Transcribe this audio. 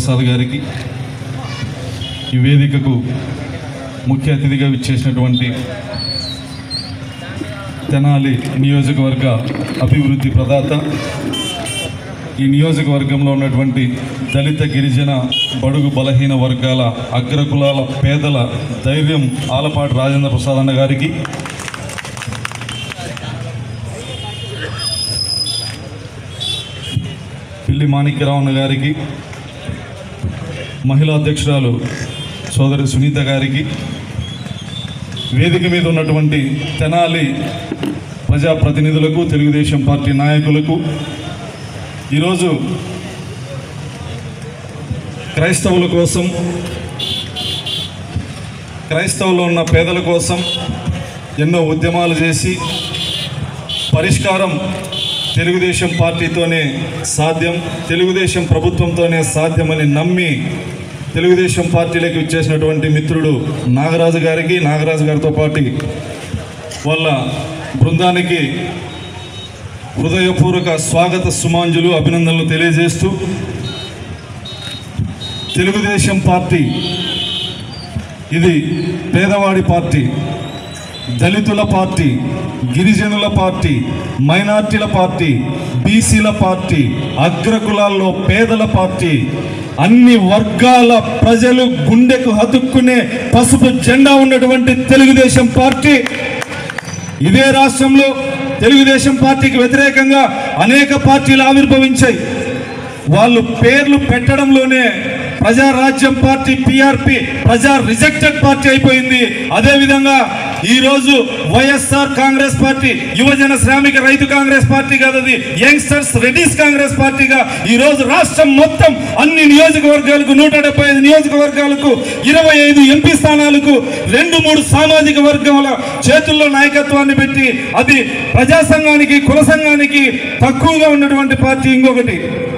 ప్రసాద్ గారికి ఈ వేదికకు ముఖ్య అతిథిగా విచ్చేసినటువంటి తెనాలి నియోజకవర్గ అభివృద్ధి ప్రదాత ఈ నియోజకవర్గంలో ఉన్నటువంటి దళిత గిరిజన బడుగు బలహీన వర్గాల అగ్రకులాల పేదల ధైర్యం ఆలపాటి రాజేంద్ర ప్రసాద్ అన్న గారికి పిల్లి మాణిక్యరావు అన్న గారికి మహిళా అధ్యక్షురాలు సోదరి సునీత గారికి వేదిక మీద ఉన్నటువంటి తెనాలి ప్రజాప్రతినిధులకు తెలుగుదేశం పార్టీ నాయకులకు ఈరోజు క్రైస్తవుల కోసం క్రైస్తవులు ఉన్న పేదల కోసం ఎన్నో ఉద్యమాలు చేసి పరిష్కారం తెలుగుదేశం పార్టీతోనే సాధ్యం తెలుగుదేశం ప్రభుత్వంతోనే సాధ్యమని నమ్మి తెలుగుదేశం పార్టీలోకి వచ్చేసినటువంటి మిత్రుడు నాగరాజు గారికి నాగరాజు గారితో పాటు వాళ్ళ బృందానికి హృదయపూర్వక స్వాగత సుమాంజులు అభినందనలు తెలియజేస్తూ తెలుగుదేశం పార్టీ ఇది పేదవాడి పార్టీ దళితుల పార్టీ గిరిజనుల పార్టీ మైనార్టీల పార్టీ బీసీల పార్టీ అగ్రకులాల్లో పేదల పార్టీ అన్ని వర్గాల ప్రజలు గుండెకు హతుక్కునే పసుపు జెండా ఉన్నటువంటి తెలుగుదేశం పార్టీ ఇదే రాష్ట్రంలో తెలుగుదేశం పార్టీకి వ్యతిరేకంగా అనేక పార్టీలు ఆవిర్భవించాయి వాళ్ళు పేర్లు పెట్టడంలోనే ప్రజారాజ్యం పార్టీ పిఆర్పి ప్రజా రిజెక్టెడ్ పార్టీ అయిపోయింది అదేవిధంగా ఈ రోజు వైఎస్ఆర్ కాంగ్రెస్ పార్టీ యువజన శ్రామిక రైతు కాంగ్రెస్ పార్టీ కాదు అది యంగ్స్టర్స్ రెడ్డిస్ కాంగ్రెస్ పార్టీగా ఈ రోజు రాష్ట్రం మొత్తం అన్ని నియోజకవర్గాలకు నూట డెబ్బై ఐదు నియోజకవర్గాలకు ఇరవై ఐదు ఎంపీ స్థానాలకు రెండు మూడు సామాజిక వర్గాల చేతుల్లో నాయకత్వాన్ని పెట్టి అది ప్రజా సంఘానికి కుల సంఘానికి తక్కువగా ఉన్నటువంటి పార్టీ ఇంకొకటి